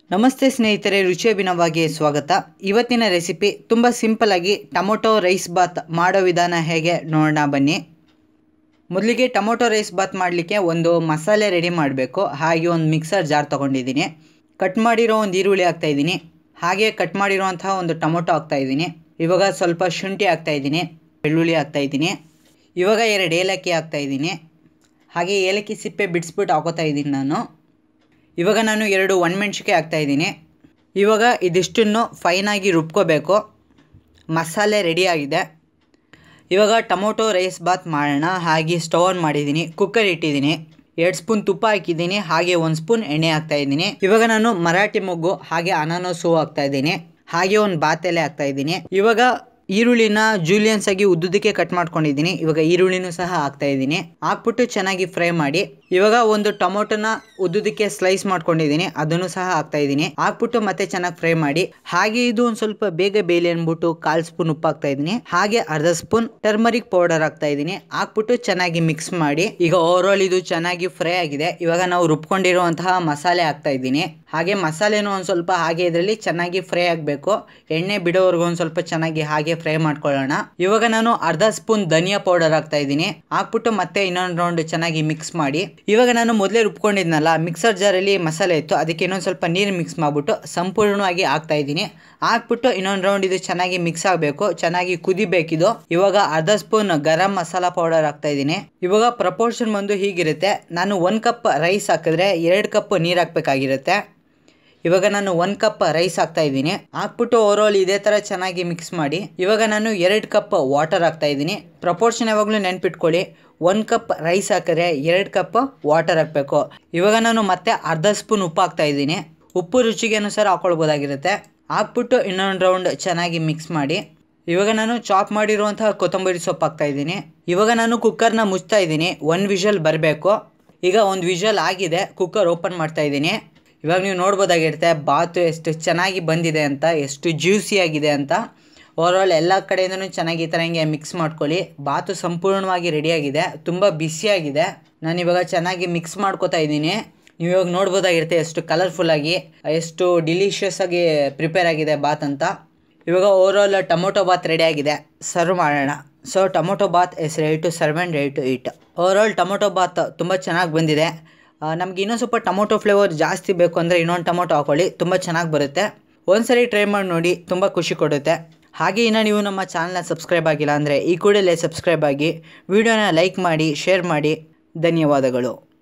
ನಮಸ್ತೆ ಸ್ನೇಹಿತರೆ ರುಚಿ ಅಭಿನವಗೆ ಸ್ವಾಗತ ಇವತ್ತಿನ ರೆಸಿಪಿ ತುಂಬ ಸಿಂಪಲಾಗಿ ಟೊಮೊಟೊ ರೈಸ್ ಬಾತ್ ಮಾಡೋ ವಿಧಾನ ಹೇಗೆ ನೋಡೋಣ ಬನ್ನಿ ಮೊದಲಿಗೆ ಟೊಮೊಟೊ ರೈಸ್ ಬಾತ್ ಮಾಡಲಿಕ್ಕೆ ಒಂದು ಮಸಾಲೆ ರೆಡಿ ಮಾಡಬೇಕು ಹಾಗೆ ಒಂದು ಮಿಕ್ಸರ್ ಜಾರ್ ತೊಗೊಂಡಿದ್ದೀನಿ ಕಟ್ ಮಾಡಿರೋ ಒಂದು ಈರುಳ್ಳಿ ಹಾಕ್ತಾಯಿದ್ದೀನಿ ಹಾಗೆ ಕಟ್ ಮಾಡಿರುವಂತಹ ಒಂದು ಟೊಮೊಟೊ ಹಾಕ್ತಾಯಿದ್ದೀನಿ ಇವಾಗ ಸ್ವಲ್ಪ ಶುಂಠಿ ಹಾಕ್ತಾಯಿದ್ದೀನಿ ಬೆಳ್ಳುಳ್ಳಿ ಹಾಕ್ತಾಯಿದ್ದೀನಿ ಇವಾಗ ಎರಡು ಏಲಕ್ಕಿ ಹಾಕ್ತಾಯಿದ್ದೀನಿ ಹಾಗೆ ಏಲಕ್ಕಿ ಸಿಪ್ಪೆ ಬಿಡಿಸ್ಬಿಟ್ಟು ಹಾಕೋತಾ ಇದ್ದೀನಿ ನಾನು ಇವಾಗ ನಾನು ಎರಡು ಒಣಮೆಣ್ಸಿಕಾಯಿ ಹಾಕ್ತಾಯಿದ್ದೀನಿ ಇವಾಗ ಇದಿಷ್ಟನ್ನು ಫೈನಾಗಿ ರುಬ್ಕೋಬೇಕು ಮಸಾಲೆ ರೆಡಿಯಾಗಿದೆ ಇವಾಗ ಟೊಮೊಟೊ ರೈಸ್ ಬಾತ್ ಮಾಡೋಣ ಹಾಗೆ ಸ್ಟವ್ ಆನ್ ಮಾಡಿದ್ದೀನಿ ಕುಕ್ಕರ್ ಇಟ್ಟಿದ್ದೀನಿ ಎರಡು ಸ್ಪೂನ್ ತುಪ್ಪ ಹಾಕಿದ್ದೀನಿ ಹಾಗೆ ಒಂದು ಸ್ಪೂನ್ ಎಣ್ಣೆ ಹಾಕ್ತಾಯಿದ್ದೀನಿ ಇವಾಗ ನಾನು ಮರಾಠಿ ಮೊಗ್ಗು ಹಾಗೆ ಅನಾನಸು ಹಾಕ್ತಾಯಿದ್ದೀನಿ ಹಾಗೆ ಒಂದು ಬಾತೆಲೆ ಹಾಕ್ತಾಯಿದ್ದೀನಿ ಇವಾಗ ಈರುಳ್ಳಿನ ಜೂಲಿಯನ್ಸ್ ಆಗಿ ಉದ್ದುದಕ್ಕೆ ಕಟ್ ಮಾಡ್ಕೊಂಡಿದ್ದೀನಿ ಇವಾಗ ಈರುಳ್ಳಿನೂ ಸಹ ಹಾಕ್ತಾ ಇದ್ದೀನಿ ಹಾಕ್ಬಿಟ್ಟು ಚೆನ್ನಾಗಿ ಫ್ರೈ ಮಾಡಿ ಇವಾಗ ಒಂದು ಟೊಮೊಟೊನ ಉದ್ದುದಕ್ಕೆ ಸ್ಲೈಸ್ ಮಾಡ್ಕೊಂಡಿದ್ದೀನಿ ಅದನ್ನು ಸಹ ಹಾಕ್ತಾ ಇದ್ದೀನಿ ಹಾಕ್ಬಿಟ್ಟು ಮತ್ತೆ ಚೆನ್ನಾಗಿ ಫ್ರೈ ಮಾಡಿ ಹಾಗೆ ಇದು ಒಂದು ಸ್ವಲ್ಪ ಬೇಗ ಬೇಲಿ ಅನ್ಬಿಟ್ಟು ಕಾಲ್ ಸ್ಪೂನ್ ಉಪ್ಪು ಹಾಕ್ತಾ ಇದ್ದೀನಿ ಹಾಗೆ ಅರ್ಧ ಸ್ಪೂನ್ ಟರ್ಮರಿಕ್ ಪೌಡರ್ ಹಾಕ್ತಾ ಇದ್ದೀನಿ ಹಾಕ್ಬಿಟ್ಟು ಚೆನ್ನಾಗಿ ಮಿಕ್ಸ್ ಮಾಡಿ ಈಗ ಓವರ್ ಆಲ್ ಇದು ಚೆನ್ನಾಗಿ ಫ್ರೈ ಆಗಿದೆ ಇವಾಗ ನಾವು ರುಬ್ಕೊಂಡಿರುವಂತಹ ಮಸಾಲೆ ಹಾಕ್ತಾ ಇದ್ದೀನಿ ಹಾಗೆ ಮಸಾಲೆನೂ ಒಂದು ಸ್ವಲ್ಪ ಹಾಗೆ ಇದರಲ್ಲಿ ಚೆನ್ನಾಗಿ ಫ್ರೈ ಆಗಬೇಕು ಎಣ್ಣೆ ಬಿಡೋವರೆಗೂ ಒಂದು ಸ್ವಲ್ಪ ಚೆನ್ನಾಗಿ ಹಾಗೆ ಫ್ರೈ ಮಾಡ್ಕೊಳ್ಳೋಣ ಇವಾಗ ನಾನು ಅರ್ಧ ಸ್ಪೂನ್ ಧನಿಯಾ ಪೌಡರ್ ಹಾಕ್ತಾ ಇದ್ದೀನಿ ಹಾಕ್ಬಿಟ್ಟು ಮತ್ತೆ ಇನ್ನೊಂದು ರೌಂಡ್ ಚೆನ್ನಾಗಿ ಮಿಕ್ಸ್ ಮಾಡಿ ಇವಾಗ ನಾನು ಮೊದಲೇ ರುಬ್ಕೊಂಡಿದ್ನಲ್ಲ ಮಿಕ್ಸರ್ ಜಾರಲ್ಲಿ ಮಸಾಲೆ ಇತ್ತು ಅದಕ್ಕೆ ಇನ್ನೊಂದು ಸ್ವಲ್ಪ ನೀರು ಮಿಕ್ಸ್ ಮಾಡಿಬಿಟ್ಟು ಸಂಪೂರ್ಣವಾಗಿ ಹಾಕ್ತಾ ಇದ್ದೀನಿ ಹಾಕ್ಬಿಟ್ಟು ಇನ್ನೊಂದು ರೌಂಡ್ ಇದು ಚೆನ್ನಾಗಿ ಮಿಕ್ಸ್ ಆಗಬೇಕು ಚೆನ್ನಾಗಿ ಕುದಿಬೇಕಿದು ಇವಾಗ ಅರ್ಧ ಸ್ಪೂನ್ ಗರಂ ಮಸಾಲ ಪೌಡರ್ ಹಾಕ್ತಾ ಇದ್ದೀನಿ ಇವಾಗ ಪ್ರಪೋರ್ಷನ್ ಬಂದು ಹೀಗಿರುತ್ತೆ ನಾನು ಒಂದು ಕಪ್ ರೈಸ್ ಹಾಕಿದ್ರೆ ಎರಡು ಕಪ್ ನೀರು ಹಾಕ್ಬೇಕಾಗಿರುತ್ತೆ ಇವಾಗ ನಾನು ಒಂದು ಕಪ್ ರೈಸ್ ಹಾಕ್ತಾ ಇದ್ದೀನಿ ಹಾಕ್ಬಿಟ್ಟು ಓವರಾಲ್ ಇದೇ ಥರ ಚೆನ್ನಾಗಿ ಮಿಕ್ಸ್ ಮಾಡಿ ಇವಾಗ ನಾನು ಎರಡು ಕಪ್ ವಾಟರ್ ಹಾಕ್ತಾ ಇದ್ದೀನಿ ಪ್ರಪೋರ್ಷನ್ ಯಾವಾಗಲೂ ನೆನ್ಪಿಟ್ಕೊಳ್ಳಿ ಒಂದು ಕಪ್ ರೈಸ್ ಹಾಕಿದ್ರೆ ಎರಡು ಕಪ್ ವಾಟರ್ ಹಾಕಬೇಕು ಇವಾಗ ನಾನು ಮತ್ತೆ ಅರ್ಧ ಸ್ಪೂನ್ ಉಪ್ಪು ಹಾಕ್ತಾ ಇದ್ದೀನಿ ಉಪ್ಪು ರುಚಿಗೆ ಅನುಸಾರ ಹಾಕೊಳ್ಬೋದಾಗಿರುತ್ತೆ ಹಾಕ್ಬಿಟ್ಟು ಇನ್ನೊಂದು ರೌಂಡ್ ಚೆನ್ನಾಗಿ ಮಿಕ್ಸ್ ಮಾಡಿ ಇವಾಗ ನಾನು ಚಾಪ್ ಮಾಡಿರುವಂತಹ ಕೊತ್ತಂಬರಿ ಸೊಪ್ಪು ಹಾಕ್ತಾ ಇದ್ದೀನಿ ಇವಾಗ ನಾನು ಕುಕ್ಕರ್ನ ಮುಚ್ತಾ ಇದ್ದೀನಿ ಒಂದು ವಿಷಲ್ ಬರಬೇಕು ಈಗ ಒಂದು ವಿಷಲ್ ಆಗಿದೆ ಕುಕ್ಕರ್ ಓಪನ್ ಮಾಡ್ತಾ ಇದ್ದೀನಿ ಇವಾಗ ನೀವು ನೋಡ್ಬೋದಾಗಿರುತ್ತೆ ಬಾತು ಎಷ್ಟು ಚೆನ್ನಾಗಿ ಬಂದಿದೆ ಅಂತ ಎಷ್ಟು ಜ್ಯೂಸಿ ಆಗಿದೆ ಅಂತ ಓವರಾಲ್ ಎಲ್ಲ ಕಡೆಯಿಂದನೂ ಚೆನ್ನಾಗಿ ಈ ಥರ ಹಿಂಗೆ ಮಿಕ್ಸ್ ಮಾಡ್ಕೊಳ್ಳಿ ಬಾತು ಸಂಪೂರ್ಣವಾಗಿ ರೆಡಿಯಾಗಿದೆ ತುಂಬ ಬಿಸಿಯಾಗಿದೆ ನಾನು ಇವಾಗ ಚೆನ್ನಾಗಿ ಮಿಕ್ಸ್ ಮಾಡ್ಕೋತಾ ಇದ್ದೀನಿ ನೀವು ಇವಾಗ ನೋಡ್ಬೋದಾಗಿರುತ್ತೆ ಎಷ್ಟು ಕಲರ್ಫುಲ್ಲಾಗಿ ಎಷ್ಟು ಡಿಲಿಷಿಯಸ್ ಆಗಿ ಪ್ರಿಪೇರ್ ಆಗಿದೆ ಬಾತ್ ಅಂತ ಇವಾಗ ಓವರಾಲ್ ಟೊಮೊಟೊ ಬಾತ್ ರೆಡಿಯಾಗಿದೆ ಸರ್ವ್ ಮಾಡೋಣ so tomato bath is ready to serve and ready to eat overall tomato bath ತುಂಬ ಚೆನ್ನಾಗಿ ಬಂದಿದೆ ನಮ್ಗೆ ಇನ್ನೊಂದು ಸ್ವಲ್ಪ ಟೊಮೊಟೊ ಫ್ಲೇವರ್ ಜಾಸ್ತಿ ಬೇಕು ಅಂದರೆ ಇನ್ನೊಂದು ಟೊಮೊಟೊ ಹಾಕೊಳ್ಳಿ ತುಂಬ ಚೆನ್ನಾಗಿ ಬರುತ್ತೆ ಒಂದ್ಸರಿ ಟ್ರೈ ಮಾಡಿ ನೋಡಿ ತುಂಬ ಖುಷಿ ಕೊಡುತ್ತೆ ಹಾಗೆ ಇನ್ನು ನೀವು ನಮ್ಮ ಚಾನಲ್ನ ಸಬ್ಸ್ಕ್ರೈಬ್ ಆಗಿಲ್ಲ ಅಂದರೆ ಈ ಕೂಡಲೇ ಸಬ್ಸ್ಕ್ರೈಬ್ ಆಗಿ ವಿಡಿಯೋನ ಲೈಕ್ ಮಾಡಿ ಶೇರ್ ಮಾಡಿ ಧನ್ಯವಾದಗಳು